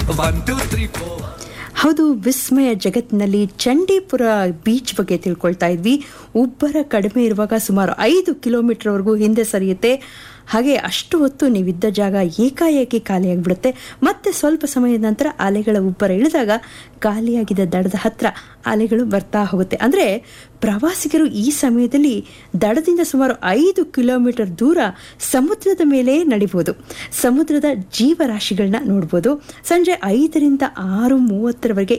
one two three four ಹೌದು ವಿಸ್ಮಯ ಜಗತ್ತಿನಲ್ಲಿ ಚಂಡೀಪುರ beach ಬಗ್ಗೆ ತಿಳ್ಕೊಳ್ತಾ ಇದ್ವಿ ಉಬ್ಬರ ಕಡಿಮೆ ಇರುವಾಗ ಸುಮಾರು ಐದು ಕಿಲೋಮೀಟರ್ವರೆಗೂ ಹಿಂದೆ ಸರಿಯುತ್ತೆ ಹಾಗೆ ಅಷ್ಟು ಹೊತ್ತು ನೀವಿದ್ದ ಜಾಗ ಏಕಾಏಕಿ ಖಾಲಿಯಾಗಿಬಿಡುತ್ತೆ ಮತ್ತೆ ಸ್ವಲ್ಪ ಸಮಯದ ನಂತರ ಅಲೆಗಳ ಉಬ್ಬರ ಇಳಿದಾಗ ಖಾಲಿಯಾಗಿದ್ದ ದಡದ ಹತ್ರ ಅಲೆಗಳು ಬರ್ತಾ ಹೋಗುತ್ತೆ ಅಂದರೆ ಪ್ರವಾಸಿಗರು ಈ ಸಮಯದಲ್ಲಿ ದಡದಿಂದ ಸುಮಾರು ಐದು ಕಿಲೋಮೀಟರ್ ದೂರ ಸಮುದ್ರದ ಮೇಲೆ ನಡಿಬೋದು ಸಮುದ್ರದ ಜೀವರಾಶಿಗಳನ್ನ ನೋಡ್ಬೋದು ಸಂಜೆ ಐದರಿಂದ ಆರು ಮೂವತ್ತರವರೆಗೆ